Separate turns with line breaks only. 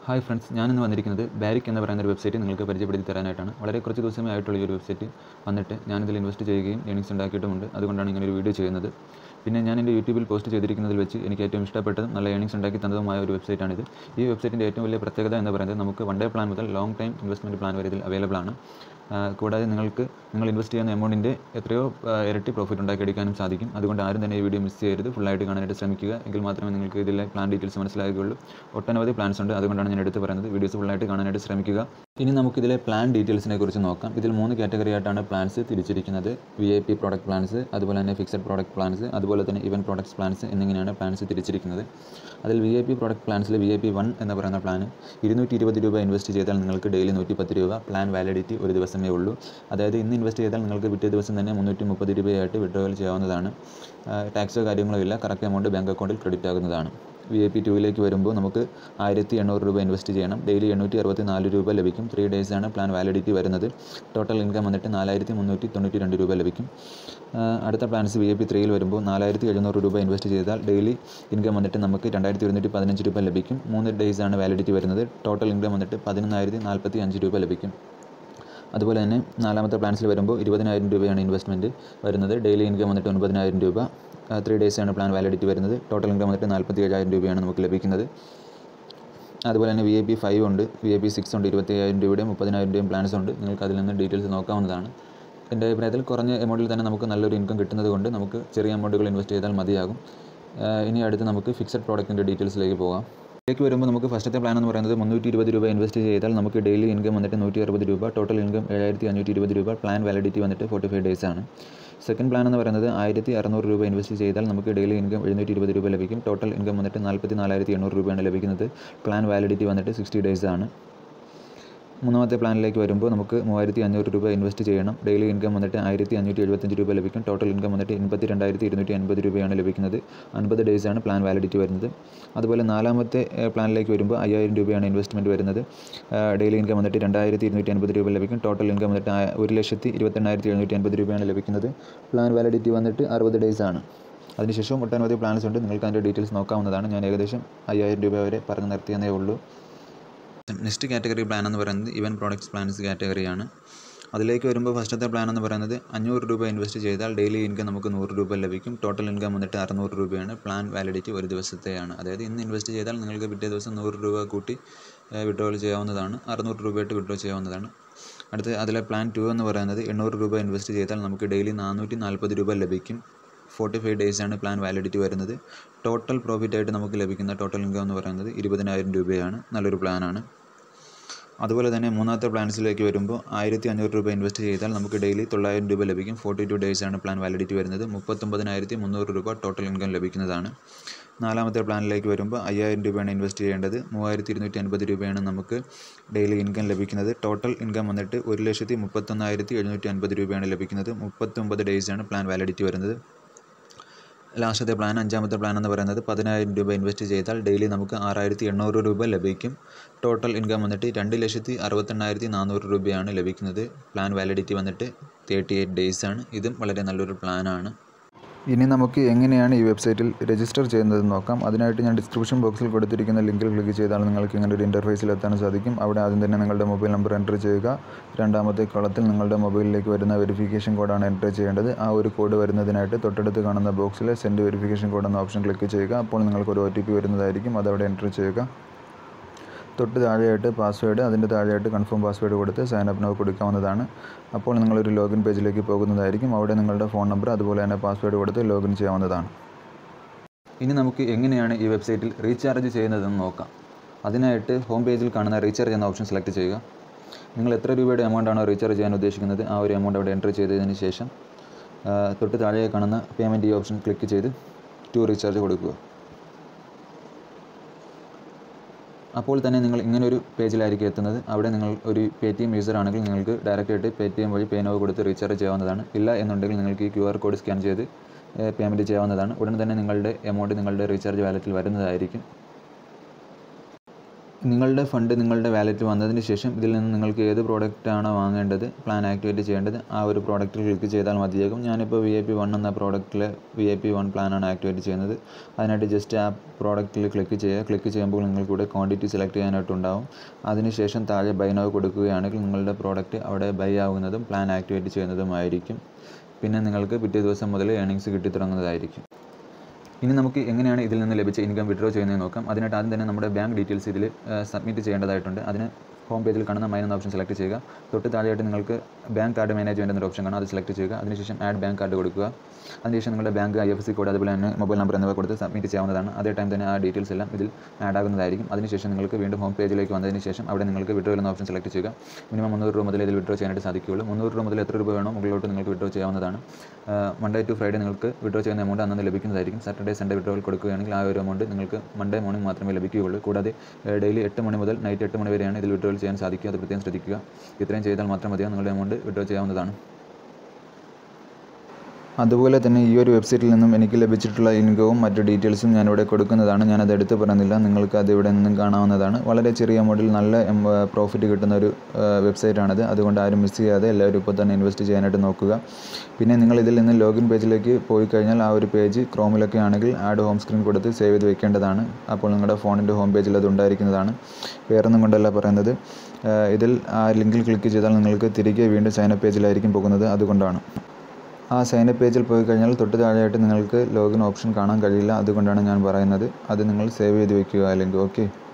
hi friends ഞാനിന്ന് വന്നിരിക്കുന്നത് ബാരിക് എന്ന് പറയുന്ന ഒരു വെബ്സൈറ്റ് നിങ്ങൾക്ക് പരിചയപ്പെടുത്തി തരാനായിട്ടാണ് വളരെ കുറച്ച് ദിവസമേ ആയിട്ടുള്ള ഈ ഒരു വെബ്സൈറ്റ് വന്നിട്ട് ഞാനിതിൽ ഇൻവെസ്റ്റ് ചെയ്യുകയും ഏണിങ്സ് ഉണ്ടാക്കിയിട്ടുമുണ്ട് അതുകൊണ്ടാണ് ഇങ്ങനെ ഒരു വീഡിയോ ചെയ്യുന്നത് പിന്നെ ഞാൻ എൻ്റെ യൂട്യൂബിൽ പോസ്റ്റ് ചെയ്തിരിക്കുന്നതിൽ വെച്ച് എനിക്ക് ഏറ്റവും ഇഷ്ടപ്പെട്ടതും നല്ല ഏണിങ്സ് ഉണ്ടാക്കി തന്നതുമായ ഒരു വെബ്സൈറ്റാണിത് ഈ വെബ്സൈറ്റിൻ്റെ ഏറ്റവും വലിയ പ്രത്യേകത എന്ന് പറയുന്നത് നമുക്ക് വൺ ഡേ പ്ലാൻ മുതൽ ലോങ് ടൈം ഇൻവെസ്റ്റ്മെൻറ്റ് പ്ലാൻ വരെ ഇതിൽ അവൈലബിൾ ആണ് ആ, കൂടാതെ നിങ്ങൾക്ക് നിങ്ങൾ ഇൻവെസ്റ്റ് ചെയ്യുന്ന എമൗണ്ടിൻ്റെ എത്രയോ ആ, ഇരട്ടി പ്രോഫിറ്റ് ഉണ്ടാക്കിയെടുക്കാനും സാധിക്കും അതുകൊണ്ട് ആരും തന്നെ ഈ വീഡിയോ മിസ് ചെയ്യരുത് ഫുള്ളായിട്ട് കാണാനായിട്ട് ശ്രമിക്കുക എങ്കിൽ മാത്രമേ നിങ്ങൾക്ക് ഇതിലെ പ്ലാൻ ഡീറ്റെയിൽസ് മനസ്സിലാകുകയുള്ളൂ ഒട്ടനവധി പ്ലാൻസ് ഉണ്ട് അതുകൊണ്ടാണ് ഞാൻ എടുത്ത് പറയുന്നത് വീഡിയോസ് ഫുള്ളായിട്ട് കാണാനായിട്ട് ശ്രമിക്കുക ഇനി നമുക്കിതിലെ പ്ലാൻ ഡീറ്റെയിൽസിനെ കുറിച്ച് നോക്കാം ഇതിൽ മൂന്ന് കാറ്റഗറി ആയിട്ടാണ് പ്ലാൻസ് തിരിച്ചിരിക്കുന്നത് V I P product plans അതുപോലെ തന്നെ ഫിക്സഡ് പ്രോഡക്റ്റ് പ്ലാൻസ് അതുപോലെ തന്നെ ഇവൻ പ്രോഡക്ട്സ് പ്ലാൻസ് എന്നിങ്ങനെയാണ് പ്ലാൻസ് തിരിച്ചിരിക്കുന്നത് അതിൽ വി ഐ പി പ്രോഡക്റ്റ് പ്ലാൻസിൽ വി ഐ പി വൺ എന്ന് പറയുന്ന പ്ലാൻ ഇരുന്നൂറ്റി ഇരുപത് രൂപ ഇൻവെസ്റ്റ് ചെയ്താൽ നിങ്ങൾക്ക് ഡെയിലി നൂറ്റി പത്ത് രൂപ പ്ലാൻ വാലിഡിറ്റി ഒരു ദിവസമേ ഉള്ളൂ അതായത് ഇന്ന് ഇൻവെസ്റ്റ് ചെയ്താൽ നിങ്ങൾക്ക് പിറ്റേ ദിവസം തന്നെ മുന്നൂറ്റി മുപ്പത് രൂപയായിട്ട് വിഡ്രോവൽ ചെയ്യാവുന്നതാണ് ടാക്സോ കാര്യങ്ങളോ ഇല്ല കറക്റ്റ് എമൗണ്ട് ബാങ്ക് അക്കൗണ്ടിൽ ക്രെഡിറ്റ് ആകുന്നതാണ് വി ഐ പി ടുവിലേക്ക് വരുമ്പോൾ നമുക്ക് ആയിരത്തി എണ്ണൂറ് രൂപ ഇൻവെസ്റ്റ് ചെയ്യണം ഡെയിലി എണ്ണൂറ്റി അറുപത്തി നാല് രൂപ ലഭിക്കും ത്രീ ഡേയ്സാണ് പ്ലാൻ വാലിഡിറ്റി വരുന്നത് ടോട്ടൽ ഇൻകം വന്നിട്ട് നാലായിരത്തി മുന്നൂറ്റി തൊണ്ണൂറ്റി രണ്ട് രൂപ ലഭിക്കും ആ, അടുത്ത പ്ലാൻസ് വി ഐ പി ത്രീയിൽ വരുമ്പോൾ നാലായിരത്തി എഴുന്നൂറ് രൂപ ഇൻവെസ്റ്റ് ചെയ്താൽ ഡെയിലി ഇൻകം വന്നിട്ട് നമുക്ക് രണ്ടായിരത്തി ഒരുന്നൂറ്റി പതിനഞ്ച് രൂപ ലഭിക്കും മൂന്ന് ഡേയ്സാണ് വാലിഡിറ്റി വരുന്നത് ടോട്ടൽ ഇൻകം വന്നിട്ട് പതിനൊന്നായിരത്തി നാൽപ്പത്തി അഞ്ച് രൂപ ലഭിക്കും അതുപോലെ തന്നെ നാലാമത്തെ പ്ലാൻസിൽ വരുമ്പോൾ ഇരുപതിനായിരം രൂപയാണ് ഇൻവെസ്റ്റ്മെൻറ്റ് വരുന്നത് ഡെയിലി ഇൻകം വന്നിട്ട് ഒൻപതിനായിരം രൂപ ത്രീ ഡേയ്സാണ് പ്ലാൻ വാലിഡിറ്റി വരുന്നത് ടോട്ടൽ ഇൻകം വന്നിട്ട് നാൽപ്പത്തി ഏഴായിരം രൂപയാണ് നമുക്ക് ലഭിക്കുന്നത് അതുപോലെ തന്നെ വി ഐ പി ഫൈവ് ഉണ്ട് വി ഐ പി സിക്സ് ഉണ്ട് ഇരുപത്തി അയ്യായിരം രൂപയുടെയും മുപ്പതിനായിരം രൂപയും പ്ലാൻസ് ഉണ്ട് നിങ്ങൾക്ക് അതിൽ നിന്ന് ഡീറ്റെയിൽസ് നോക്കാവുന്നതാണ് എൻ്റെ അഭിപ്രായത്തിൽ കുറഞ്ഞ എമൗണ്ടിൽ തന്നെ നമുക്ക് നല്ലൊരു ഇൻകം കിട്ടുന്നത് കൊണ്ട് നമുക്ക് ചെറിയ എമൗണ്ടുകൾ ഇൻവെസ്റ്റ് ചെയ്താൽ മതിയാകും ആ, ഇനി അടുത്ത് നമുക്ക് ഫിക്സഡ് പ്രോഡക്റ്റിൻ്റെ ഡീറ്റെയിൽസിലേക്ക് പോകാം ഇതിലേക്ക് വരുമ്പോൾ നമുക്ക് ഫസ്റ്റത്തെ പ്ലാൻ എന്ന് പറയുന്നത് മുന്നൂറ്റി ഇരുപത് രൂപ ഇൻവെസ്റ്റ് ചെയ്താൽ നമുക്ക് ഡെയിലി ഇൻകം വന്നിട്ട് നൂറ്റി അറുപത് രൂപ ടോട്ടൽ ഇൻകം ഏഴായിരത്തി അഞ്ഞൂറ്റി ഇരുപത് രൂപ പ്ലാൻ വാലിഡിറ്റി വന്നിട്ട് ഫോർട്ടി ഫൈവ് ഡേയ്സ് ആണ് സെക്കൻഡ് പ്ലാൻ എന്ന് പറയുന്നത് ആയിരത്തി അറുന്നൂറ് രൂപ ഇൻവെസ്റ്റ് ചെയ്താൽ നമുക്ക് ഡെയിലി ഇൻകം എഴുന്നൂറ്റി ഇരുപത് രൂപ ലഭിക്കും ടോട്ടൽ ഇൻകം വന്നിട്ട് നാൽപ്പത്തി നാലായിരത്തി എണ്ണൂറ് രൂപയാണ് ലഭിക്കുന്നത് പ്ലാൻ വാലിഡിറ്റി വന്നിട്ട് സിക്സ്റ്റി ഡേയ്സ് ആണ് മൂന്നാമത്തെ പ്ലാനിലേക്ക് വരുമ്പോൾ നമുക്ക് മൂവായിരത്തി അഞ്ഞൂറ് രൂപ ഇൻവെസ്റ്റ് ചെയ്യണം ഡെയിലി ഇൻകം വന്നിട്ട് ആയിരത്തി അഞ്ഞൂറ്റി എഴുപത്തഞ്ച് രൂപ ലഭിക്കും ടോട്ടൽ ഇൻകം വന്നിട്ട് എൺപത്തി രണ്ടായിരത്തി ഇരുന്നൂറ്റി അൻപത് രൂപയാണ് ലഭിക്കുന്നത് അൻപത് ഡേയ്സാണ് പ്ലാൻ വാലിഡിറ്റി വരുന്നത് അതുപോലെ നാലാമത്തെ ഏഹ്, പ്ലാനിലേക്ക് വരുമ്പോൾ അയ്യായിരം രൂപയാണ് ഇൻവെസ്റ്റ്മെൻറ്റ് വരുന്നത് ഏഹ്, ഡെയിലി ഇൻകം വന്നിട്ട് രണ്ടായിരത്തി ഇരുന്നൂറ്റി അൻപത് രൂപ ലഭിക്കും ടോട്ടൽ ഇൻകം വന്നിട്ട് ആ- ഒരു ലക്ഷത്തി ഇരുപത്തെണ്ണായിരത്തി എഴുന്നൂറ്റി അൻപത് രൂപയാണ് ലഭിക്കുന്നത് പ്ലാൻ വാലിഡിറ്റി വന്നിട്ട് അറുപത് ഡേയ്സാണ് അതിനുശേഷം ഒട്ടനവധി പ്ലാൻസ് ഉണ്ട് നിങ്ങൾക്ക് അതിൻ്റെ ഡീറ്റെയിൽസ് നോക്കാവുന്നതാണ് ഞാൻ ഏകദേശം അയ്യായിരം രൂപ വരെ പറഞ്ഞു നിർത്തിയെന്നേ ഉള്ളൂ നെക്സ്റ്റ് കാറ്റഗറി പ്ലാൻ എന്ന് പറയുന്നത് ഇവൻ പ്രോഡക്ട്സ് പ്ലാൻസ് കാറ്റഗറിയാണ് അതിലേക്ക് വരുമ്പോൾ ഫസ്റ്റത്തെ പ്ലാൻ എന്ന് പറയുന്നത് അഞ്ഞൂറ് രൂപ ഇൻവെസ്റ്റ് ചെയ്താൽ ഡെയിലി ഇൻകം നമുക്ക് നൂറ് രൂപ ലഭിക്കും ടോട്ടൽ ഇൻകം വന്നിട്ട് അറുന്നൂറ് രൂപയാണ് പ്ലാൻ വാലിഡിറ്റി ഒരു ദിവസത്തെയാണ് അതായത് ഇന്ന് ഇൻവെസ്റ്റ് ചെയ്താൽ നിങ്ങൾക്ക് പിറ്റേ ദിവസം നൂറ് രൂപ കൂട്ടി വിഡ്രോൾ ചെയ്യാവുന്നതാണ് അറുന്നൂറ് രൂപയായിട്ട് വിഡ്രോ ചെയ്യാവുന്നതാണ് അടുത്ത അതിലെ പ്ലാൻ ടു എന്ന് പറയുന്നത് എണ്ണൂറ് രൂപ ഇൻവെസ്റ്റ് ചെയ്താൽ നമുക്ക് ഡെയിലി നാനൂറ്റി നാൽപ്പത് രൂപ ലഭിക്കും ഫോർട്ടി ഫൈവ് ഡേയ്സാണ് പ്ലാൻ വാലിഡിറ്റി വരുന്നത് ടോട്ടൽ പ്രോഫിറ്റ് ആയിട്ട് നമുക്ക് ലഭിക്കുന്ന ടോട്ടൽ ഇൻകം എന്ന് പറയുന്നത് ഇരുപതിനായിരം രൂപയാണ് നല്ലൊരു പ്ലാനാണ് അതുപോലെ തന്നെ മൂന്നാമത്തെ പ്ലാൻസിലേക്ക് വരുമ്പോൾ ആയിരത്തി അഞ്ഞൂറ് രൂപ ഇൻവെസ്റ്റ് ചെയ്താൽ നമുക്ക് ഡെയിലി തൊള്ളായിരം രൂപ ലഭിക്കും ഫോർട്ടി ടു ഡേയ്സാണ് പ്ലാൻ വാലിഡിറ്റി വരുന്നത് മുപ്പത്തൊമ്പതിനായിരത്തി മുന്നൂറ് രൂപ ടോട്ടൽ ഇൻകം ലഭിക്കുന്നതാണ് നാലാമത്തെ പ്ലാനിലേക്ക് വരുമ്പോൾ അയ്യായിരം രൂപയാണ് ഇൻവെസ്റ്റ് ചെയ്യേണ്ടത് മൂവായിരത്തി ഇരുന്നൂറ്റി അൻപത് രൂപയാണ് നമുക്ക് ഡെയിലി ഇൻകം ലഭിക്കുന്നത് ടോട്ടൽ ഇൻകം വന്നിട്ട് ഒരു ലക്ഷത്തി മുപ്പത്തൊന്നായിരത്തി എഴുന്നൂറ്റി അൻപത് രൂപയാണ് ലഭിക്കുന്നത് മുപ്പത്തൊമ്പത് ഡേയ്സാണ് പ്ലാൻ വാലിഡിറ്റി വരുന്നത് ലാസ്റ്റത്തെ പ്ലാൻ അഞ്ചാമത്തെ പ്ലാൻ എന്ന് പറയുന്നത് പതിനായിരം രൂപ ഇൻവെസ്റ്റ് ചെയ്താൽ ഡെയിലി നമുക്ക് ആറായിരത്തി എണ്ണൂറ് രൂപ ലഭിക്കും ടോട്ടൽ ഇൻകം വന്നിട്ട് രണ്ട് ലക്ഷത്തി അറുപത്തെണ്ണായിരത്തി നാനൂറ് രൂപയാണ് ലഭിക്കുന്നത് പ്ലാൻ വാലിഡിറ്റി വന്നിട്ട് തേർട്ടി എയ്റ്റ് ഡേയ്സ് ആണ് ഇതും വളരെ നല്ലൊരു പ്ലാനാണ്
ഇനി നമുക്ക് എങ്ങനെയാണ് ഈ വെബ്സൈറ്റിൽ രജിസ്റ്റർ ചെയ്യുന്നതെന്ന് നോക്കാം അതിനായിട്ട് ഞാൻ ഡിസ്ക്രിപ്ഷൻ ബോക്സിൽ കൊടുത്തിരിക്കുന്ന ലിങ്കിൽ ക്ലിക്ക് ചെയ്താൽ നിങ്ങൾക്ക് ഇങ്ങനെ ഒരു ഇൻ്റർഫേസിൽ എത്താൻ സാധിക്കും അവിടെ ആദ്യം തന്നെ നിങ്ങളുടെ മൊബൈൽ നമ്പർ എൻ്റർ ചെയ്യുക രണ്ടാമത്തെ കളത്തിൽ നിങ്ങളുടെ മൊബൈലിലേക്ക് വരുന്ന വെരിഫിക്കേഷൻ കോഡാണ് എൻ്റർ ചെയ്യേണ്ടത് ആ ഒരു കോഡ് വരുന്നതിനായിട്ട് തൊട്ടടുത്ത് കാണുന്ന ബോക്സിൽ സെൻഡ് വെരിഫിക്കേഷൻ കോഡ് എന്ന ഓപ്ഷൻ ക്ലിക്ക് ചെയ്യുക അപ്പോൾ നിങ്ങൾക്ക് ഒരു ഒ ടി പി വരുന്നതായിരിക്കും അതവിടെ എൻ്റർ ചെയ്യുക തൊട്ട് താഴെയായിട്ട് പാസ്വേഡ് അതിൻ്റെ താഴെയായിട്ട് കൺഫേം പാസ്വേഡ് കൊടുത്ത് സൈൻ അപ്പ് നോ കൊടുക്കാവുന്നതാണ് അപ്പോൾ നിങ്ങളൊരു ലോഗിൻ പേജിലേക്ക് പോകുന്നതായിരിക്കും അവിടെ നിങ്ങളുടെ ഫോൺ നമ്പർ അതുപോലെ തന്നെ പാസ്വേഡ് കൊടുത്ത് ലോഗിൻ ചെയ്യാവുന്നതാണ്
ഇനി നമുക്ക് എങ്ങനെയാണ് ഈ വെബ്സൈറ്റിൽ റീചാർജ് ചെയ്യുന്നതെന്ന് നോക്കാം അതിനായിട്ട് ഹോം പേജിൽ കാണുന്ന റീചാർജ് എന്ന ഓപ്ഷൻ സെലക്ട് ചെയ്യുക നിങ്ങൾ എത്ര രൂപയുടെ എമൗണ്ട് ആണോ റീചാർജ് ചെയ്യാൻ ഉദ്ദേശിക്കുന്നത് ആ ഒരു എമൗണ്ട് അവിടെ എൻ്റർ ചെയ്തതിന് ശേഷം ആ, തൊട്ട് താഴെ കാണുന്ന പേയ്മെൻറ്റ് ഈ ഓപ്ഷൻ ക്ലിക്ക് ചെയ്ത് ടു റീചാർജ് കൊടുക്കുക അപ്പോൾ തന്നെ നിങ്ങൾ ഇങ്ങനെ ഒരു പേജിലായിരിക്കും എത്തുന്നത് അവിടെ നിങ്ങൾ ഒരു പേ ടി എം യൂസർ ആണെങ്കിൽ നിങ്ങൾക്ക് ഡയറക്റ്റ് ആയിട്ട് പേ ടി എം വഴി പേ നോവ് കൊടുത്ത് റീചാർജ് ചെയ്യാവുന്നതാണ് ഇല്ല എന്നുണ്ടെങ്കിൽ നിങ്ങൾക്ക് ഈ ക്യു ആർ കോഡ് സ്കാൻ ചെയ്ത് പേയ്മെൻറ്റ് ചെയ്യാവുന്നതാണ് ഉടൻ തന്നെ നിങ്ങളുടെ എമൗണ്ട് നിങ്ങളുടെ റീചാർജ് വാലറ്റിൽ വരുന്നതായിരിക്കും നിങ്ങളുടെ ഫണ്ട് നിങ്ങളുടെ വാലറ്റ് വന്നതിന് ശേഷം ഇതിൽ നിന്ന് നിങ്ങൾക്ക് ഏത് പ്രോഡക്റ്റ് ആണോ വാങ്ങേണ്ടത് പ്ലാൻ ആക്ടിവേറ്റ് ചെയ്യേണ്ടത് ആ ഒരു പ്രോഡക്റ്റിൽ ക്ലിക്ക് ചെയ്താൽ മതിയാകും ഞാനിപ്പോൾ വി ഐ പി വൺ എന്ന പ്രോഡക്റ്റിൽ വി ഐ പി വൺ പ്ലാനാണ് ആക്ടിവേറ്റ് ചെയ്യുന്നത് അതിനായിട്ട് ജസ്റ്റ് ആ പ്രോഡക്റ്റിൽ ക്ലിക്ക് ചെയ്യുക ക്ലിക്ക് ചെയ്യുമ്പോൾ നിങ്ങൾക്ക് ഇവിടെ ക്വാണ്ടിറ്റി സെലക്ട് ചെയ്യാനായിട്ടുണ്ടാവും അതിനുശേഷം താഴെ ബൈ നോ കൊടുക്കുകയാണെങ്കിൽ നിങ്ങളുടെ പ്രോഡക്റ്റ് അവിടെ ബൈ ആവുന്നതും പ്ലാൻ ആക്ടിവേറ്റ് ചെയ്യുന്നതുമായിരിക്കും പിന്നെ നിങ്ങൾക്ക് പിറ്റേ ദിവസം മുതൽ ഏണിങ്സ് കിട്ടി തുടങ്ങുന്നതായിരിക്കും ഇനി നമുക്ക് എങ്ങനെയാണ് ഇതിൽ നിന്ന് ലഭിച്ച ഇൻകം വിഡ്രോ ചെയ്യുന്നത് നോക്കാം അതിനായിട്ട് ആദ്യം തന്നെ നമ്മുടെ ബാങ്ക് ഡീറ്റെയിൽസ് ഇതിൽ സബ്മിറ്റ് ചെയ്യേണ്ടതായിട്ടുണ്ട് അതിന് ഹോം പേജിൽ കാണുന്ന മൈൻ എന്ന ഓപ്ഷൻ സെലക്ട് ചെയ്യുക തൊട്ട് താഴെയായിട്ട് നിങ്ങൾക്ക് ബാങ്ക് കാർഡ് മാനേജ്മെൻറ്റ് എന്നൊരു ഓപ്ഷൻ കാണാം അത് സെലക്ട് ചെയ്യുക അതിനുശേഷം ആഡ് ബാങ്ക് കാർഡ് കൊടുക്കുക അതിനുശേഷം നിങ്ങളുടെ bank I F C code അതുപോലെ തന്നെ മൊബൈൽ നമ്പർ എന്നിവ കൊടുത്ത് സബ്മിറ്റ് ചെയ്യാവുന്നതാണ് അതേ ടൈം തന്നെ ആ ഡീറ്റെയിൽസ് എല്ലാം ഇതിൽ ആഡ് ആകുന്നതായിരിക്കും അതിനുശേഷം നിങ്ങൾക്ക് വീണ്ടും ഹോം പേജിലേക്ക് വന്നതിന് ശേഷം അവിടെ നിങ്ങൾക്ക് വിഡ്രോ എന്ന ഓപ്ഷൻ സെലക്ട് ചെയ്യുക മിനിമം മുന്നൂറ് രൂപ മുതൽ ഇതിൽ വിഡ്രോ ചെയ്യാനായിട്ട് സാധിക്കുകയുള്ളൂ മുന്നൂറ് രൂപ മുതൽ എത്ര രൂപ വേണോ മുകളിലോട്ട് നിങ്ങൾക്ക് വിഡ്രോ ചെയ്യാവുന്നതാണ് മൺഡേ ടു ഫ്രൈഡേ നിങ്ങൾക്ക് വിഡ്രോ ചെയ്യുന്ന എമൗണ്ട് അന്ന് ലഭിക്കുന്നതായിരിക്കും സാറ്റർഡേ സൺഡേ വിഡ്രോയിൽ കൊടുക്കുകയാണെങ്കിൽ ആ ഒരു എമൗണ്ട് നിങ്ങൾക്ക് മൺഡേ മോർണിംഗ് മാത്രമേ ലഭിക്കുകയുള്ളൂ കൂടാതെ ഡെയിലി എട്ട് മണി മുതൽ നൈറ്റ് എട്ട് മണി വരെയാണ് ഇതിൽ വിഡ്രോയിൽ ചെയ്യാൻ സാധിക്കുക അത് പ്രത്യേകം ശ്രദ്ധിക്കുക ഇത്രയും ചെയ്താൽ മാത്രം മതിയാകും നിങ്ങളുടെ എമൗണ്ട് വിഡ്രോ ചെയ്യാവുന്നതാണ്
അതുപോലെ തന്നെ ഈ ഒരു വെബ്സൈറ്റിൽ നിന്നും എനിക്ക് ലഭിച്ചിട്ടുള്ള ഇൻകവും മറ്റു ഡീറ്റെയിൽസും ഞാനിവിടെ കൊടുക്കുന്നതാണ് ഞാനത് എടുത്ത് പറയുന്നില്ല നിങ്ങൾക്ക് അത് ഇവിടെ നിന്നും കാണാവുന്നതാണ് വളരെ ചെറിയ എമൗണ്ടിൽ നല്ല പ്രോഫിറ്റ് കിട്ടുന്ന ഒരു വെബ്സൈറ്റാണിത് അതുകൊണ്ട് ആരും മിസ് ചെയ്യാതെ എല്ലാവരും ഇപ്പോൾ തന്നെ ഇൻവെസ്റ്റ് ചെയ്യാനായിട്ട് നോക്കുക പിന്നെ നിങ്ങൾ ഇതിൽ നിന്ന് ലോഗിൻ പേജിലേക്ക് പോയി കഴിഞ്ഞാൽ ആ ഒരു പേജ് ക്രോമിലൊക്കെ ആണെങ്കിൽ ആഡ് ഹോം സ്ക്രീൻ കൊടുത്ത് സേവ് ചെയ്ത് വെക്കേണ്ടതാണ് അപ്പോൾ നിങ്ങളുടെ ഫോണിൻ്റെ ഹോം പേജിൽ അത് ഉണ്ടായിരിക്കുന്നതാണ് വേറൊന്നും കൊണ്ടല്ല പറയുന്നത് ഇതിൽ ആ ലിങ്കിൽ ക്ലിക്ക് ചെയ്താൽ നിങ്ങൾക്ക് തിരികെ വീണ്ടും സൈനപ്പ് പേജിലായിരിക്കും പോകുന്നത് അതുകൊണ്ടാണ് ആ സൈനപ്പ് പേജിൽ പോയി കഴിഞ്ഞാൽ തൊട്ട് താഴെയായിട്ട് നിങ്ങൾക്ക് ലോഗിൻ ഓപ്ഷൻ കാണാൻ കഴിയില്ല അതുകൊണ്ടാണ് ഞാൻ പറയുന്നത് അത് നിങ്ങൾ സേവ് ചെയ്ത് വെക്കുക അല്ലെങ്കിൽ ഓക്കെ